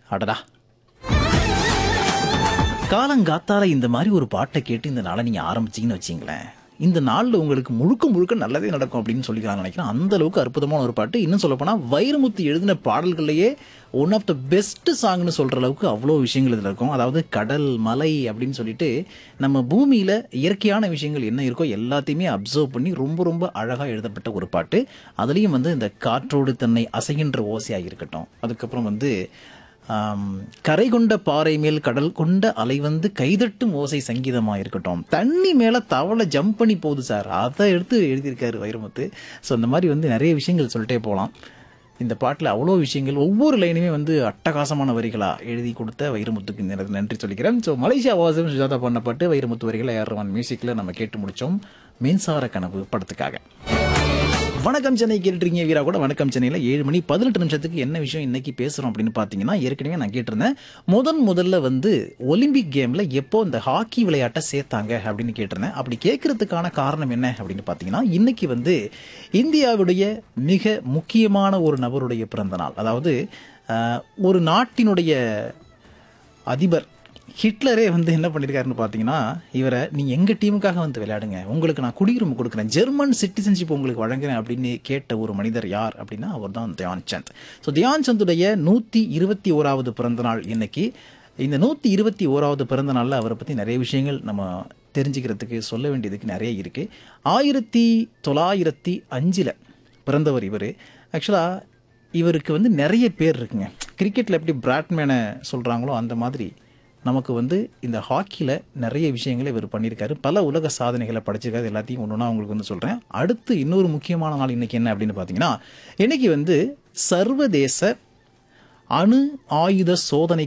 அடடா காலங்காத்தால இந்த மாதிரி ஒரு பாட்டை கேட்டு இந்த நாளை நீங்க ஆரம்பிச்சீங்கன்னு வச்சிங்களேன் இந்த நாளில் உங்களுக்கு முழுக்க முழுக்க நல்லதே நடக்கும் அப்படின்னு சொல்லிக்கிறாங்க நினைக்கிறேன் அந்த அளவுக்கு அற்புதமான ஒரு பாட்டு இன்னும் சொல்ல போனால் வைரமுத்து எழுதின பாடல்கள்லேயே ஒன் ஆஃப் த பெஸ்ட் சாங்னு சொல்கிற அளவுக்கு அவ்வளோ விஷயங்கள் இதில் இருக்கும் அதாவது கடல் மலை அப்படின்னு சொல்லிட்டு நம்ம பூமியில் இயற்கையான விஷயங்கள் என்ன இருக்கோ எல்லாத்தையுமே அப்சர்வ் பண்ணி ரொம்ப ரொம்ப அழகாக எழுதப்பட்ட ஒரு பாட்டு அதுலேயும் வந்து இந்த காற்றோடு தன்னை அசைகின்ற ஓசையாக இருக்கட்டும் அதுக்கப்புறம் வந்து ஆம், கரை கொண்ட பாறை மேல் கடல் கொண்ட அலை வந்து கைதட்டும் ஓசை சங்கீதமா இருக்கட்டும் தண்ணி மேல தவளை ஜம்ப் பண்ணி போகுது சார் அதை எடுத்து எழுதியிருக்காரு வைரமுத்து ஸோ அந்த மாதிரி வந்து நிறைய விஷயங்கள் சொல்லிட்டே போகலாம் இந்த பாட்டில் அவ்வளோ விஷயங்கள் ஒவ்வொரு லைனுமே வந்து அட்டகாசமான வரிகளா எழுதி கொடுத்த வைரமுத்துக்கு இந்த நேரத்தில் நன்றி சொல்லிக்கிறேன் ஸோ மலேசியா வாசம் சுஜாதா பண்ண பாட்டு வைரமுத்து வரிகளை ஏஆர் ரஹ்மான் மியூசிக்கில் நம்ம கேட்டு முடிச்சோம் மின்சார கனவு படத்துக்காக வணக்கம் சென்னை கேட்டுருக்கீங்க வீரா கூட வணக்கம் சென்னையில் ஏழு மணி பதினெட்டு நிமிஷத்துக்கு என்ன விஷயம் இன்னைக்கு பேசுகிறோம் அப்படின்னு பார்த்தீங்கன்னா ஏற்கனவே நான் கேட்டிருந்தேன் முதன் முதல்ல வந்து ஒலிம்பிக் கேமில் எப்போ இந்த ஹாக்கி விளையாட்டை சேர்த்தாங்க அப்படின்னு கேட்டிருந்தேன் அப்படி கேட்கறதுக்கான காரணம் என்ன அப்படின்னு பார்த்தீங்கன்னா இன்னைக்கு வந்து இந்தியாவுடைய மிக முக்கியமான ஒரு நபருடைய பிறந்த நாள் அதாவது அஹ், ஒரு நாட்டினுடைய அதிபர் ஹிட்லரே வந்து என்ன பண்ணியிருக்காருன்னு பார்த்தீங்கன்னா இவரை நீங்கள் எங்கள் டீமுக்காக வந்து விளையாடுங்க உங்களுக்கு நான் குடியுரிமை கொடுக்குறேன் ஜெர்மன் சிட்டிசன்ஷிப் உங்களுக்கு வழங்குறேன் அப்படின்னு கேட்ட ஒரு மனிதர் யார் அப்படின்னா அவர் தான் தியான் சந்த் ஸோ தியான் சந்துடைய நூற்றி இருபத்தி ஓராவது பிறந்த நாள் இன்னைக்கு இந்த நூற்றி இருபத்தி ஓராவது பிறந்த நாளில் அவரை பற்றி நிறைய விஷயங்கள் நம்ம தெரிஞ்சுக்கிறதுக்கு சொல்ல வேண்டியதுக்கு நிறைய இருக்குது ஆயிரத்தி தொள்ளாயிரத்தி அஞ்சில் பிறந்தவர் இவர் ஆக்சுவலாக இவருக்கு வந்து நிறைய பேர் இருக்குங்க கிரிக்கெட்டில் எப்படி பிராட்மேனை சொல்கிறாங்களோ அந்த மாதிரி நமக்கு வந்து இந்த ஹாக்கியில் நிறைய விஷயங்களை இவர் பண்ணியிருக்காரு பல உலக சாதனைகளை படைச்சிருக்காரு எல்லாத்தையும் ஒன்று ஒன்றா உங்களுக்கு வந்து சொல்கிறேன் அடுத்து இன்னொரு முக்கியமான நாள் இன்னைக்கு என்ன அப்படின்னு பார்த்தீங்கன்னா இன்னைக்கு வந்து சர்வதேச அணு ஆயுத சோதனை